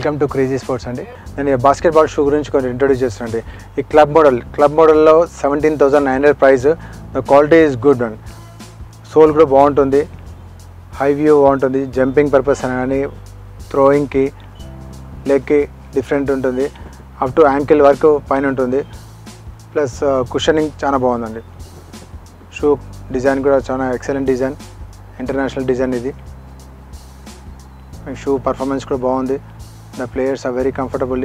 welcome to crazy sports అండి నేను ఈ బాస్కెట్బాల్ షూ గురించి కొంచెం ఇంట్రొడ్యూస్ చేస్తానండి ఈ క్లబ్ మోడల్ క్లబ్ మోడల్లో seventeen thousand nine hundred price the quality is good and sole కూడా బాగుంటుంది హై వ్యూ బాగుంటుంది జంపింగ్ పర్పస్ అని కానీ థ్రోయింగ్కి లెగ్కి డిఫరెంట్ ఉంటుంది అప్ టు యాంకిల్ వరకు పైన ఉంటుంది ప్లస్ కుషనింగ్ చాలా బాగుందండి షూ డిజైన్ కూడా చాలా ఎక్సలెంట్ డిజైన్ ఇంటర్నేషనల్ డిజైన్ ఇది షూ పర్ఫార్మెన్స్ కూడా బాగుంది the players are very comfortably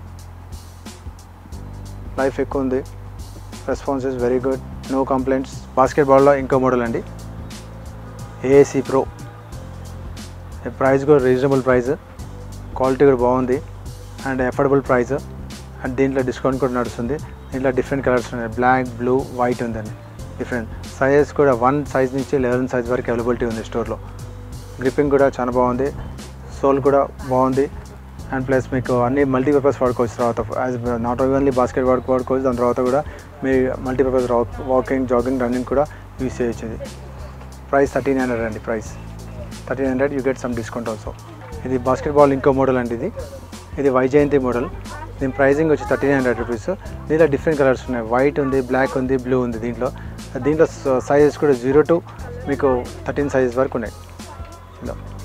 life ఎక్కువ ఉంది response is very good no complaints బాస్కెట్బాల్లో ఇంకో మోడల్ అండి ఏఏసీ ప్రో ప్రైస్ కూడా రీజనబుల్ ప్రైస్ క్వాలిటీ కూడా బాగుంది అండ్ అఫోర్డబుల్ ప్రైస్ అండ్ దీంట్లో డిస్కౌంట్ కూడా నడుస్తుంది దీంట్లో డిఫరెంట్ కలర్స్ ఉన్నాయి బ్లాక్ బ్లూ వైట్ ఉందండి డిఫరెంట్ సైజెస్ కూడా వన్ సైజ్ నుంచి లెవెన్ సైజ్ వరకు అవైలబిలిటీ ఉంది స్టోర్లో గ్రిప్పింగ్ కూడా చాలా బాగుంది సోల్ కూడా బాగుంది అండ్ ప్లస్ మీకు అన్ని మల్టీపర్పస్ వాడుకోవచ్చు తర్వాత యాజ్ నాట్ ఓన్లీ బాస్కెట్ వాడుకో వాడుకోవచ్చు దాని తర్వాత కూడా మీ మల్టీపర్పస్ వాకింగ్ జాగింగ్ రన్నింగ్ కూడా యూస్ చేయొచ్చు ఇది ప్రైస్ థర్టీన్ హండ్రెడ్ అండి price thirteen hundred you get some discount also ఇది బాస్కెట్బాల్ ఇంకో మోడల్ అండి ఇది ఇది వైజయంతి మోడల్ దీని ప్రైజింగ్ వచ్చి థర్టీన్ హండ్రెడ్ రూపీస్ దీంట్లో డిఫరెంట్ కలర్స్ ఉన్నాయి వైట్ ఉంది బ్లాక్ ఉంది బ్లూ ఉంది దీంట్లో దీంట్లో సైజెస్ కూడా జీరో టు మీకు థర్టీన్ సైజెస్ వరకు ఉన్నాయి ఇలా